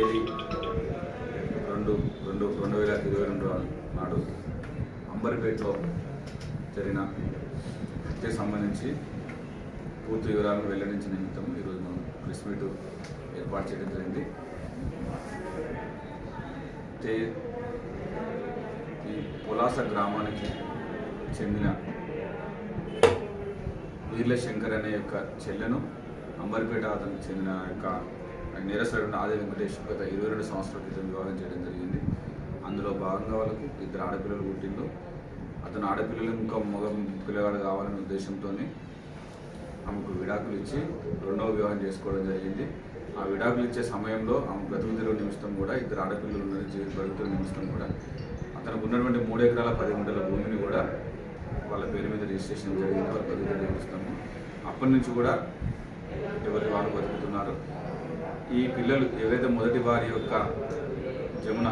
తేదీ రెండు రెండు రెండు వేల ఇరవై రెండు నాడు అంబర్పేటలో జరిగిన హత్యకు సంబంధించి పూర్తి వివరాలను వెల్లడించిన నిమిత్తం ఈరోజు మనం ప్రెస్ మీట్ ఏర్పాటు చేయడం జరిగింది తే ఈ పొలాస గ్రామానికి చెందిన వీర్ల శంకర్ అనే యొక్క చెల్లెను అంబర్పేట అతనికి చెందిన యొక్క నేరస్తుడైన ఆది వెంకటేష్ గత ఇరవై రెండు సంవత్సరాల క్రితం వివాహం చేయడం జరిగింది అందులో భాగంగా వాళ్ళకు ఇద్దరు ఆడపిల్లలు పుట్టిండు అతను ఆడపిల్లలు ఇంకా మగ పిల్లగాడు కావాలనే ఉద్దేశంతో ఆమెకు విడాకులు ఇచ్చి రెండవ వివాహం చేసుకోవడం జరిగింది ఆ విడాకులు ఇచ్చే సమయంలో ఆమె బ్రతుకుదిలో నిమిషం కూడా ఇద్దరు ఆడపిల్లలు ఉన్నారు జీవిత బ్రతుకుల నిమిషం కూడా అతనికి ఉన్నటువంటి మూడు ఎకరాల పది గుంటల భూమిని కూడా వాళ్ళ పేరు మీద రిజిస్ట్రేషన్ జరిగింది వాళ్ళ బ్రతుకుదిలో నిమిస్తాము అప్పటి నుంచి కూడా ఎవరి వాళ్ళు బతుకుతున్నారు ఈ పిల్లలు ఏవైతే మొదటి వారి యొక్క జమున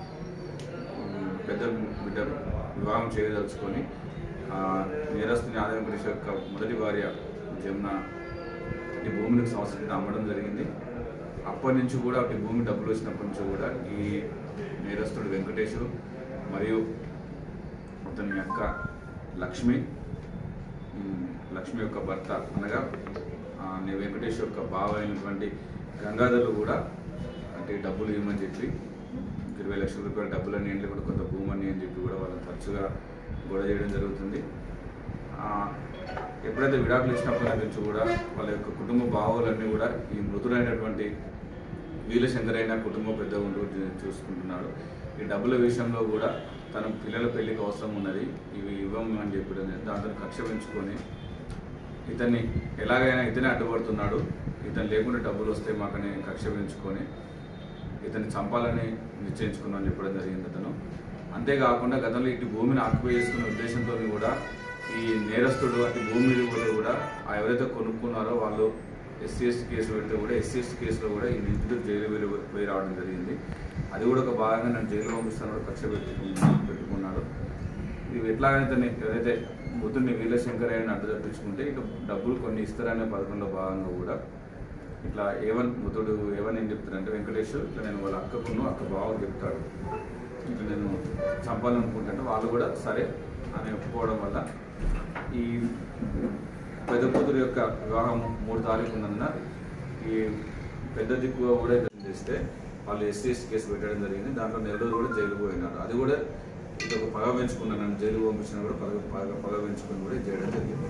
ఉమ్, పెద్ద బిడ్డ వివాహం చేయదలుచుకొని ఆ, నేరస్తుని ఆదాయం గురించి యొక్క మొదటి భార్య జమున ఈ భూమిని సంవత్సరం క్రితం అమ్మడం జరిగింది అప్పటి నుంచి కూడా అటు భూమి డబ్బులు వచ్చినప్పటి నుంచి కూడా ఈ నేరస్తుడు వెంకటేశ్వరు మరియు అతని యొక్క లక్ష్మి ఉమ్, లక్ష్మి యొక్క భర్త అనగా ఆ, నే వెంకటేష్ యొక్క బావ అయినటువంటి గంగాధర్లు కూడా అంటే డబ్బులు ఇవ్వమని చెప్పి ఇరవై లక్షల రూపాయల డబ్బులని ఏంటి కూడా కొంత భూమని అని చెప్పి కూడా వాళ్ళని తరచుగా గొడవ చేయడం జరుగుతుంది ఆ, ఎప్పుడైతే విడాకులు ఇచ్చినప్పటి నుంచి కూడా వాళ్ళ యొక్క కుటుంబ భావాలన్నీ కూడా ఈ మృతుడైనటువంటి వీలశంకర్ అయిన కుటుంబ పెద్ద ఉంటూ చూ- చూసుకుంటున్నాడు ఈ డబ్బుల విషయంలో కూడా తన పిల్లల పెళ్లికి అవసరం ఉన్నది ఇవి ఇవ్వము అని చెప్పడం దాంతో కక్ష పెంచుకొని ఇతన్ని ఎలాగైనా ఇతనే అడ్డుపడుతున్నాడు ఇతను లేకుండా డబ్బులు వస్తే మాకని కక్ష పెంచుకొని ఇతన్ని చంపాలని నిశ్చయించుకున్నాను చెప్పడం జరిగింది అతను అంతేకాకుండా గతంలో ఇటు భూమిని ఆక్యుపై చేసుకునే ఉద్దేశంతో కూడా ఈ నేరస్తుడు అటు భూమి మీద కూడా కూడా ఆ ఎవరైతే కొనుక్కున్నారో వాళ్ళు ఎస్సీ ఎస్టీ కేసులు పెడితే కూడా ఎస్సీ ఎస్టీ కేసులో కూడా ఈ నిందితుడు జైలు వెళ్ళి పోయి రావడం జరిగింది అది కూడా ఒక భాగంగా నన్ను జైలు పంపిస్తాను కూడా కక్ష పెట్టుకున్నా పెట్టుకున్నాడు ఇవి ఎట్లాగైతే ఇతన్ని ఎవరైతే బుద్ధుడిని వీరశంకర్ అని అడ్డు తప్పించుకుంటే ఇక డబ్బులు కొన్ని ఇస్తారనే పథకంలో భాగంగా కూడా ఇట్లా ఏవన్ ముతుడు ఏవన్ ఏం చెప్తారంటే వెంకటేష్ ఇట్లా నేను వాళ్ళ అక్కకును అక్క బావకు చెప్తాడు ఇట్లా నేను చంపాలనుకుంటుంటే వాళ్ళు కూడా సరే అని ఒప్పుకోవడం వల్ల ఈ పెద్ద కూతురు యొక్క వివాహం మూడు తారీఖు ఉన్నందున ఈ పెద్ద దిక్కుగా కూడా ఇతను చేస్తే వాళ్ళు ఎస్సీ ఎస్టీ కేసు పెట్టడం జరిగింది దాంట్లో నెల రోజులు కూడా జైలు పోయినారు అది కూడా ఇది ఒక పగ పెంచుకున్నాను నన్ను జైలు పంపించిన కూడా పగ పగ పగ పెంచుకుని కూడా ఇది చేయడం జరిగింది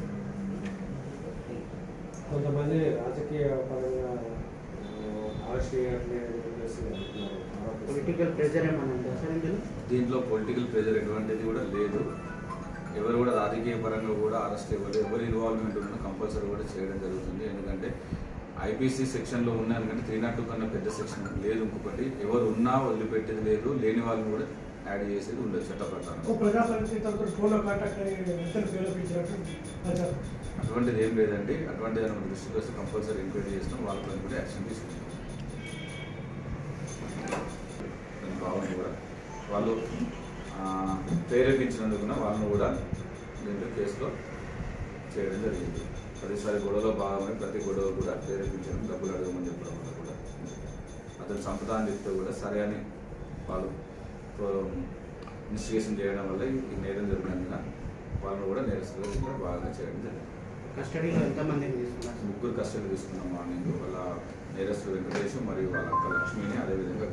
కొంతమంది రాజకీయ పరంగా అరెస్ట్ చేయట్లేదు పొలిటికల్ ప్రెజర్ ఏమైనా ఉందా సార్ ఇందులో దీంట్లో పొలిటికల్ ప్రెజర్ ఎటువంటిది కూడా లేదు ఎవరు కూడా రాజకీయ పరంగా కూడా అరెస్ట్ ఇవ్వలేదు ఎవరు ఇన్వాల్వ్మెంట్ ఉన్నా కంపల్సరీ కూడా చేయడం జరుగుతుంది ఎందుకంటే ఐపీసీ సెక్షన్లో ఉన్నాను త్రీ నాట్ టూ కన్నా పెద్ద సెక్షన్ లేదు ఇంకొకటి ఎవరు ఉన్నా వదిలిపెట్టేది లేదు లేని వాళ్ళని కూడా యాడ్ చేసేది ఉండదు చట్ట ప్రకారం ఒక ప్రజాప్రతినిధి తరపున ఫోన్లో కాంటాక్ట్ అయ్యి వ్యక్తులు ప్రేరేపించినట్టు ప్రచారం అటువంటిది ఏం లేదండి అటువంటిది ఏమైనా మన దృష్టికి వస్తే కంపల్సరీ ఎంక్వైరీ చేస్తాం వాళ్ళపైన కూడా యాక్షన్ తీసుకుంటాం దాని భావన కూడా వాళ్ళు ఆ, ప్రేరేపించినందుకున వాళ్ళని కూడా దీంట్లో కేసులో చేయడం జరిగింది ప్రతిసారి గొడవలో భాగమై ప్రతి గొడవ కూడా ప్రేరేపించడం డబ్బులు అడగమని చెప్పడం వల్ల కూడా అతను సంపద అని చెప్తే కూడా సరే అని వాళ్ళు ఇన్వెస్టిగేషన్ చేయడం వల్ల ఈ నేరం జరిగినందున వాళ్ళని కూడా నేరస్తులుగా కూడా బాగా చేయడం జరిగింది కస్టడీలో ఎంతమందిని తీసుకున్నారు సార్? ముగ్గురు కస్టడీ తీసుకున్నాం మార్నింగ్ వాళ్ళ నేరస్తుడు వెంకటేష్ మరియు వాళ్ళ అక్క లక్ష్మిని అదేవిధంగా